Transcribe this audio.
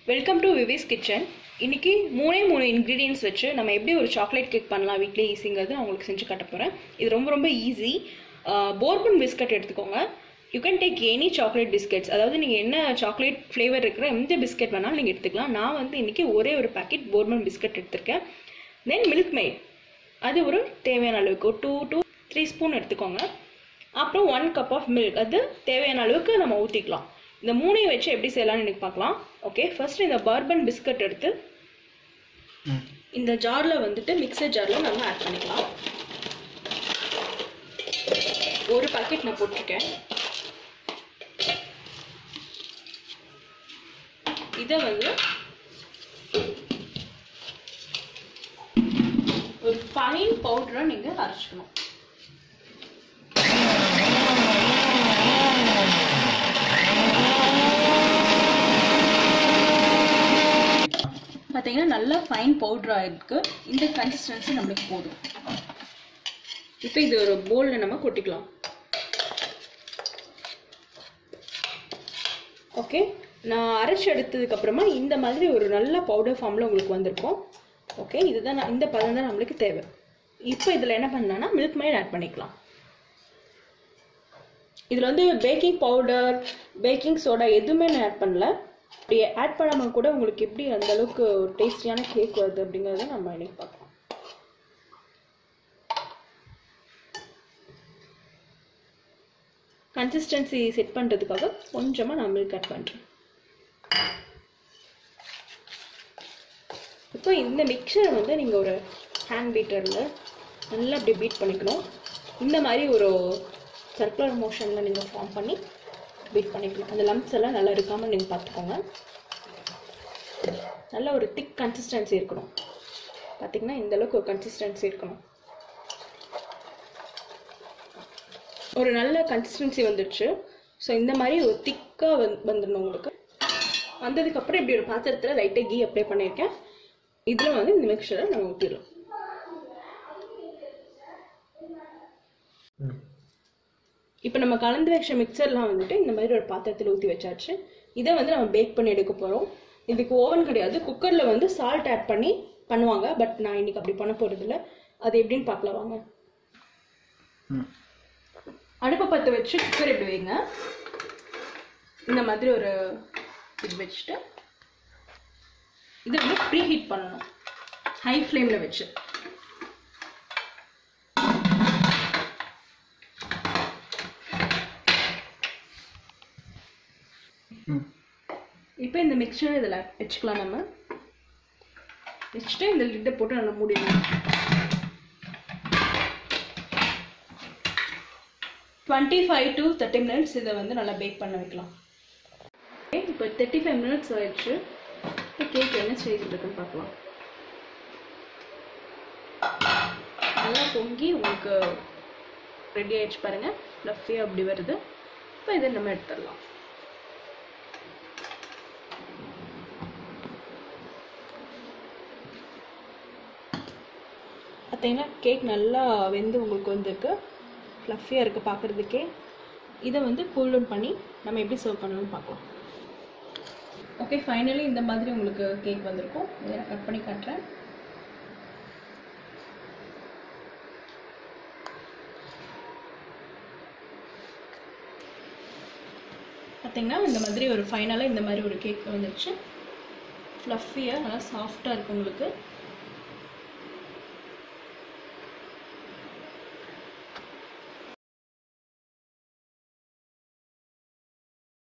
welcome to விவிஸ் kitchen இன்னைக்கு மூணே மூணு இன்க்ரீடியன்ஸ் வச்சு நம்ம எப்படி ஒரு சாக்லேட் கேக் பண்ணலாம் வீட்லயே ஈஸிங்கிறது நான் உங்களுக்கு செஞ்சு காட்ட போகிறேன் இது ரொம்ப ரொம்ப ஈஸி போர்பன் பிஸ்கட் எடுத்துக்கோங்க you can take any chocolate biscuits அதாவது நீங்கள் என்ன சாக்லேட் ஃப்ளேவர் இருக்கிற எந்த பிஸ்கெட் வேணாலும் நீங்கள் எடுத்துக்கலாம் நான் வந்து இன்னைக்கு ஒரே ஒரு பாக்கெட் போர்பன் பிஸ்கட் எடுத்திருக்கேன் தென் மில்க் மெய்ட் அது ஒரு தேவையான அளவுக்கு ஒரு டூ டூ த்ரீ ஸ்பூன் எடுத்துக்கோங்க அப்புறம் ஒன் கப் ஆஃப் மில்க் அது தேவையான அளவுக்கு நம்ம ஊற்றிக்கலாம் இந்த மூணையும் வச்சு எப்படி செய்யலாம்னு எனக்கு பார்க்கலாம் ஓகே ஃபர்ஸ்ட் இந்த பர்பன் பிஸ்கட் எடுத்து இந்த ஜாரில் வந்துட்டு மிக்சர் ஜாரில் நம்ம ஆட் பண்ணிக்கலாம் ஒரு பாக்கெட் நான் போட்டிருக்கேன் இதை வந்து ஒரு ஃபைன் பவுடரை நீங்கள் அரைச்சிக்கணும் பார்த்தீங்கன்னா நல்லா ஃபைன் பவுடராக இருக்கு இந்த கன்சிஸ்டன்சி நம்மளுக்கு போதும் இப்போ இது ஒரு போலில் நம்ம கொட்டிக்கலாம் ஓகே நான் அரைச்சி எடுத்ததுக்கு அப்புறமா இந்த மாதிரி ஒரு நல்ல பவுடர் ஃபார்மில் உங்களுக்கு வந்திருக்கும் ஓகே இதுதான் நான் இந்த பதம் தான் நம்மளுக்கு தேவை இப்போ இதில் என்ன பண்ணலாம்னா மில்க் மைட் ஆட் பண்ணிக்கலாம் இதில் வந்து பேக்கிங் பவுடர் பேக்கிங் சோடா எதுவுமே நான் ஆட் பண்ணல அப்படி ஆட் பண்ணாமல் கூட உங்களுக்கு எப்படி அந்த அளவுக்கு ஒரு டேஸ்டியான கேக் வருது அப்படிங்கிறத நம்ம இன்னைக்கு பார்க்கலாம் கன்சிஸ்டன்சி செட் பண்ணுறதுக்காக கொஞ்சமாக நான் மில்க் ஆட் பண்ணுறேன் இப்போ இந்த மிக்சரை வந்து நீங்கள் ஒரு ஹேண்ட் பீட்டரில் நல்லா அப்படி பீட் பண்ணிக்கணும் இந்த மாதிரி ஒரு சர்க்குலர் மோஷனில் நீங்கள் ஃபார்ம் பண்ணி பீட் பண்ணிக்கலாம் அந்த லம்ப்ஸ் எல்லாம் நல்லா இருக்காமல் நீங்கள் பார்த்துக்கோங்க நல்ல ஒரு திக் கன்சிஸ்டன்சி இருக்கணும் பார்த்தீங்கன்னா இந்த அளவுக்கு ஒரு கன்சிஸ்டன்சி இருக்கணும் ஒரு நல்ல கன்சிஸ்டன்சி வந்துடுச்சு ஸோ இந்த மாதிரி ஒரு திக்காக வந் வந்துடணும் உங்களுக்கு வந்ததுக்கப்புறம் இப்படி ஒரு பாத்திரத்தில் லைட்டாக கீ அப்ளை பண்ணியிருக்கேன் இதில் வந்து இந்த மிக்சரை நம்ம ஊற்றிடலாம் இப்போ நம்ம கலந்து வச்ச மிக்சர்லாம் வந்துட்டு இந்த மாதிரி ஒரு பாத்திரத்தில் ஊற்றி வச்சாச்சு இதை வந்து நம்ம பேக் பண்ணி எடுக்க போகிறோம் இதுக்கு ஓவன் கிடையாது குக்கரில் வந்து சால்ட் ஆட் பண்ணி பண்ணுவாங்க பட் நான் இன்னைக்கு அப்படி பண்ண போகிறதில்ல அது எப்படின்னு பார்க்கலாம் வாங்க அடுப்பை பற்ற வச்சு குக்கர் எப்படி வைங்க இந்த மாதிரி ஒரு இது வச்சுட்டு இதை வந்து ப்ரீ ஹீட் பண்ணணும் ஹை ஃப்ளேமில் வச்சு இப்போ இந்த மிக்சர் இதில் வச்சுக்கலாம் நம்ம வச்சுட்டு இந்த லிட்டை போட்டு நல்லா மூடிடணும் twenty five to thirty minutes இதை வந்து நல்லா பேக் பண்ண வைக்கலாம் ஓகே இப்போ தேர்ட்டி ஃபைவ் மினிட்ஸ் ஆயிடுச்சு இப்போ கேக் என்ன ஸ்டேஜில் இருக்குன்னு பார்க்கலாம் நல்லா பொங்கி உங்களுக்கு ரெடி ஆயிடுச்சு பாருங்கள் ஃப்ளஃபியாக அப்படி வருது இப்போ இதை நம்ம எடுத்துடலாம் பார்த்தீங்கன்னா கேக் நல்லா வெந்து உங்களுக்கு வந்திருக்கு ஃப்ளஃபியாக இருக்குது பார்க்குறதுக்கே இதை வந்து கூல் டவுன் பண்ணி நம்ம எப்படி சர்வ் பண்ணணும்னு பார்க்கலாம் ஓகே ஃபைனலி இந்த மாதிரி உங்களுக்கு கேக் வந்திருக்கும் இதை நான் கட் பண்ணி காட்டுறேன் பார்த்தீங்கன்னா இந்த மாதிரி ஒரு ஃபைனலாக இந்த மாதிரி ஒரு கேக் வந்துருச்சு ஃப்ளஃபியாக நல்லா சாஃப்டாக இருக்குது உங்களுக்கு